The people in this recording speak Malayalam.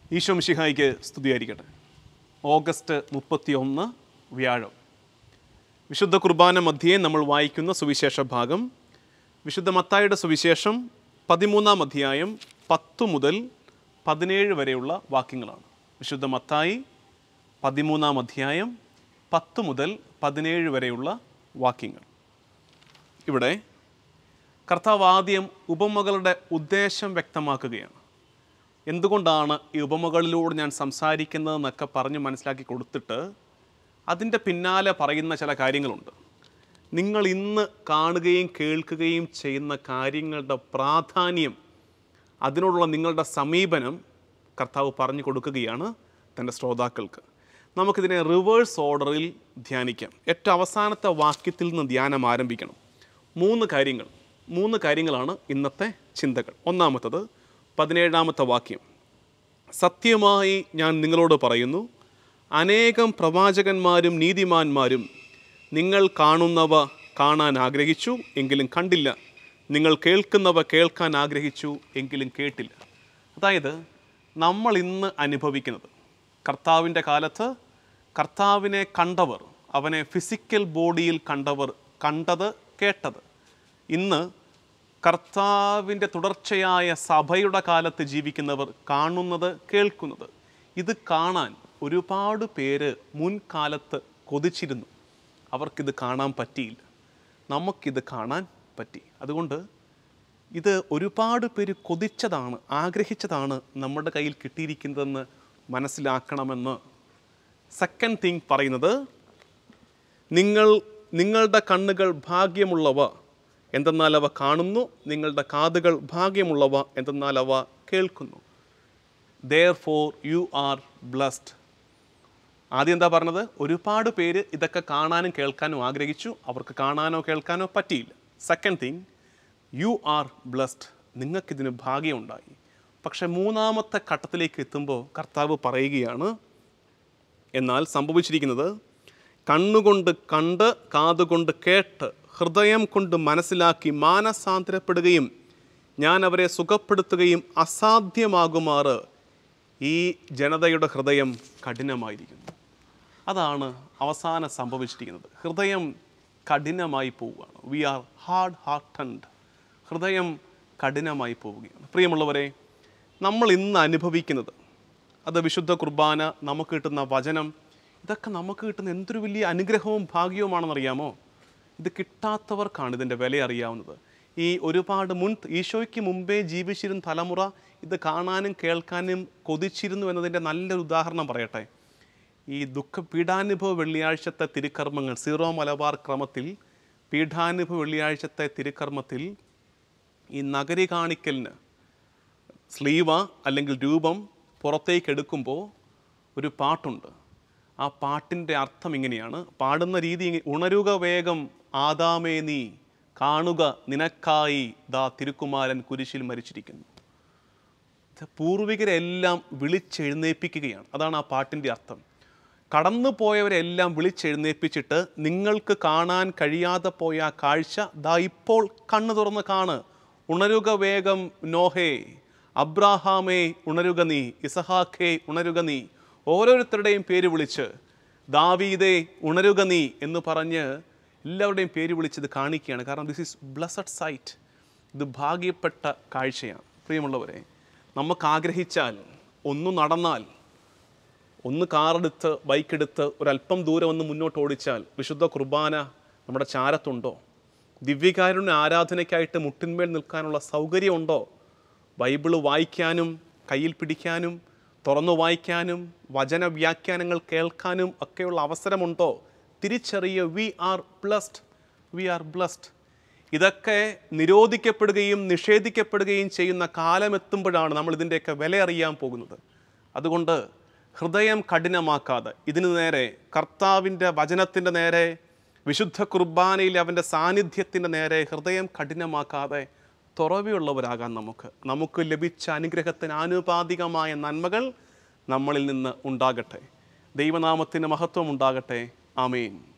ഈശോ മിശിഹായിക്ക് സ്തുതിയായിരിക്കട്ടെ ഓഗസ്റ്റ് മുപ്പത്തി ഒന്ന് വ്യാഴം വിശുദ്ധ കുർബാന മധ്യേ നമ്മൾ വായിക്കുന്ന സുവിശേഷ ഭാഗം വിശുദ്ധ മത്തായുടെ സുവിശേഷം പതിമൂന്നാം അധ്യായം പത്ത് മുതൽ പതിനേഴ് വരെയുള്ള വാക്യങ്ങളാണ് വിശുദ്ധ മത്തായി പതിമൂന്നാം അധ്യായം പത്ത് മുതൽ പതിനേഴ് വരെയുള്ള വാക്യങ്ങൾ ഇവിടെ കർത്താവ് ആദ്യം ഉപമകളുടെ ഉദ്ദേശം വ്യക്തമാക്കുകയാണ് എന്തുകൊണ്ടാണ് ഈ ഉപമകളിലൂടെ ഞാൻ സംസാരിക്കുന്നതെന്നൊക്കെ പറഞ്ഞ് മനസ്സിലാക്കി കൊടുത്തിട്ട് അതിൻ്റെ പിന്നാലെ പറയുന്ന ചില കാര്യങ്ങളുണ്ട് നിങ്ങൾ ഇന്ന് കാണുകയും കേൾക്കുകയും ചെയ്യുന്ന കാര്യങ്ങളുടെ പ്രാധാന്യം അതിനോടുള്ള നിങ്ങളുടെ സമീപനം കർത്താവ് പറഞ്ഞു കൊടുക്കുകയാണ് തൻ്റെ ശ്രോതാക്കൾക്ക് നമുക്കിതിനെ റിവേഴ്സ് ഓർഡറിൽ ധ്യാനിക്കാം ഏറ്റവും അവസാനത്തെ വാക്യത്തിൽ നിന്ന് ധ്യാനം ആരംഭിക്കണം മൂന്ന് കാര്യങ്ങൾ മൂന്ന് കാര്യങ്ങളാണ് ഇന്നത്തെ ചിന്തകൾ ഒന്നാമത്തത് പതിനേഴാമത്തെ വാക്യം സത്യമായി ഞാൻ നിങ്ങളോട് പറയുന്നു അനേകം പ്രവാചകന്മാരും നീതിമാന്മാരും നിങ്ങൾ കാണുന്നവ കാണാൻ ആഗ്രഹിച്ചു എങ്കിലും കണ്ടില്ല നിങ്ങൾ കേൾക്കുന്നവ കേൾക്കാൻ ആഗ്രഹിച്ചു എങ്കിലും കേട്ടില്ല അതായത് നമ്മൾ ഇന്ന് അനുഭവിക്കുന്നത് കർത്താവിൻ്റെ കാലത്ത് കർത്താവിനെ കണ്ടവർ അവനെ ഫിസിക്കൽ ബോഡിയിൽ കണ്ടവർ കണ്ടത് കേട്ടത് ഇന്ന് കർത്താവിൻ്റെ തുടർച്ചയായ സഭയുടെ കാലത്ത് ജീവിക്കുന്നവർ കാണുന്നത് കേൾക്കുന്നത് ഇത് കാണാൻ ഒരുപാട് പേര് മുൻകാലത്ത് കൊതിച്ചിരുന്നു അവർക്കിത് കാണാൻ പറ്റിയില്ല നമുക്കിത് കാണാൻ പറ്റി അതുകൊണ്ട് ഇത് ഒരുപാട് പേര് കൊതിച്ചതാണ് ആഗ്രഹിച്ചതാണ് നമ്മുടെ കയ്യിൽ കിട്ടിയിരിക്കുന്നതെന്ന് മനസ്സിലാക്കണമെന്ന് സെക്കൻഡ് തിങ് പറയുന്നത് നിങ്ങൾ നിങ്ങളുടെ കണ്ണുകൾ ഭാഗ്യമുള്ളവ എന്തെന്നാൽ അവ കാണുന്നു നിങ്ങളുടെ കാതുകൾ ഭാഗ്യമുള്ളവ എന്തെന്നാൽ അവ കേൾക്കുന്നു therefore you are blessed ആദ്യം എന്താ പറഞ്ഞത് ഒരുപാട് പേര് ഇതൊക്കെ കാണാനും കേൾക്കാനും ആഗ്രഹിച്ചു അവർക്ക് കാണാനോ കേൾക്കാനോ പറ്റിയില്ല second thing you are blessed നിങ്ങൾക്കിതിന് ഭാഗ്യമുണ്ടായി പക്ഷെ മൂന്നാമത്തെ ഘട്ടത്തിലേക്ക് എത്തുമ്പോൾ കർത്താവ് പറയുകയാണ് എന്നാൽ സംഭവിച്ചിരിക്കുന്നത് കണ്ണുകൊണ്ട് കണ്ട് കാതുകൊണ്ട് കേട്ട് ഹൃദയം കൊണ്ട് മനസ്സിലാക്കി മാനസാന്തരപ്പെടുകയും ഞാൻ അവരെ സുഖപ്പെടുത്തുകയും അസാധ്യമാകുമാറ് ഈ ജനതയുടെ ഹൃദയം കഠിനമായിരിക്കുന്നു അതാണ് അവസാനം സംഭവിച്ചിരിക്കുന്നത് ഹൃദയം കഠിനമായി പോവുകയാണ് വി ആർ ഹാർഡ് ഹാർട്ടൻഡ് ഹൃദയം കഠിനമായി പോവുകയാണ് പ്രിയമുള്ളവരെ നമ്മൾ ഇന്ന് അനുഭവിക്കുന്നത് അത് വിശുദ്ധ കുർബാന നമുക്ക് കിട്ടുന്ന വചനം ഇതൊക്കെ നമുക്ക് കിട്ടുന്ന എന്തൊരു വലിയ അനുഗ്രഹവും ഭാഗ്യവുമാണെന്നറിയാമോ ഇത് കിട്ടാത്തവർക്കാണ് ഇതിൻ്റെ വില അറിയാവുന്നത് ഈ ഒരുപാട് മുൻ ഈശോയ്ക്ക് മുമ്പേ ജീവിച്ചിരുന്ന തലമുറ ഇത് കാണാനും കേൾക്കാനും കൊതിച്ചിരുന്നു എന്നതിൻ്റെ നല്ലൊരു ഉദാഹരണം പറയട്ടെ ഈ ദുഃഖ പീഠാനുഭവ വെള്ളിയാഴ്ചത്തെ തിരുക്കർമ്മങ്ങൾ സീറോ മലബാർ ക്രമത്തിൽ പീഠാനുഭവ വെള്ളിയാഴ്ചത്തെ തിരുക്കർമ്മത്തിൽ ഈ നഗരി കാണിക്കലിന് സ്ലീവ അല്ലെങ്കിൽ രൂപം പുറത്തേക്ക് എടുക്കുമ്പോൾ ഒരു പാട്ടുണ്ട് ആ പാട്ടിൻ്റെ അർത്ഥം ഇങ്ങനെയാണ് പാടുന്ന രീതി ഇങ്ങ- ഉണരുക വേഗം ആദാമേ നീ കാണുക നിനക്കായി ദാ തിരുക്കുമാരൻ കുരിശിൽ മരിച്ചിരിക്കുന്നു ഇത് പൂർവികരെല്ലാം വിളിച്ചെഴുന്നേൽപ്പിക്കുകയാണ് അതാണ് ആ പാട്ടിൻ്റെ അർത്ഥം കടന്നു പോയവരെല്ലാം വിളിച്ചെഴുന്നേൽപ്പിച്ചിട്ട് നിങ്ങൾക്ക് കാണാൻ കഴിയാതെ പോയ ആ കാഴ്ച ദാ ഇപ്പോൾ കണ്ണു തുറന്ന് കാണ് ഉണരുക വേഗം നോഹേ അബ്രാഹാമേ ഉണരുക നീ ഇസഹാഖേ ഉണരുക നീ ഓരോരുത്തരുടെയും പേര് വിളിച്ച് ദാവീദേ ഉണരുക നീ എന്ന് പറഞ്ഞ് എല്ലാവരുടെയും പേര് വിളിച്ചത് കാണിക്കുകയാണ് കാരണം ദിസ് ഈസ് ബ്ലസഡ് സൈറ്റ് ഇത് ഭാഗ്യപ്പെട്ട കാഴ്ചയാണ് പ്രിയമുള്ളവരെ നമുക്ക് ആഗ്രഹിച്ചാൽ ഒന്ന് നടന്നാൽ ഒന്ന് കാറെടുത്ത് ബൈക്കെടുത്ത് ഒരല്പം ദൂരം ഒന്ന് മുന്നോട്ട് ഓടിച്ചാൽ വിശുദ്ധ കുർബാന നമ്മുടെ ചാരത്തുണ്ടോ ദിവ്യകാരുണ്യ ആരാധനയ്ക്കായിട്ട് മുട്ടിന്മേൽ നിൽക്കാനുള്ള സൗകര്യമുണ്ടോ ബൈബിള് വായിക്കാനും കയ്യിൽ പിടിക്കാനും തുറന്നു വായിക്കാനും വചന വ്യാഖ്യാനങ്ങൾ കേൾക്കാനും ഒക്കെയുള്ള അവസരമുണ്ടോ തിരിച്ചറിയ we are blessed we are blessed ഇതൊക്കെ നിരോധിക്കപ്പെടുകയും നിഷേധിക്കപ്പെടുകയും ചെയ്യുന്ന കാലമെത്തുമ്പോഴാണ് നമ്മൾ ഇതിൻ്റെയൊക്കെ വില അറിയാൻ പോകുന്നത് അതുകൊണ്ട് ഹൃദയം കഠിനമാക്കാതെ ഇതിനു നേരെ കർത്താവിൻ്റെ വചനത്തിൻ്റെ നേരെ വിശുദ്ധ കുർബാനയിൽ അവൻ്റെ സാന്നിധ്യത്തിൻ്റെ നേരെ ഹൃദയം കഠിനമാക്കാതെ തുറവിയുള്ളവരാകാൻ നമുക്ക് നമുക്ക് ലഭിച്ച അനുഗ്രഹത്തിന് ആനുപാതികമായ നന്മകൾ നമ്മളിൽ നിന്ന് ഉണ്ടാകട്ടെ ദൈവനാമത്തിന് മഹത്വം ഉണ്ടാകട്ടെ ആമേൻ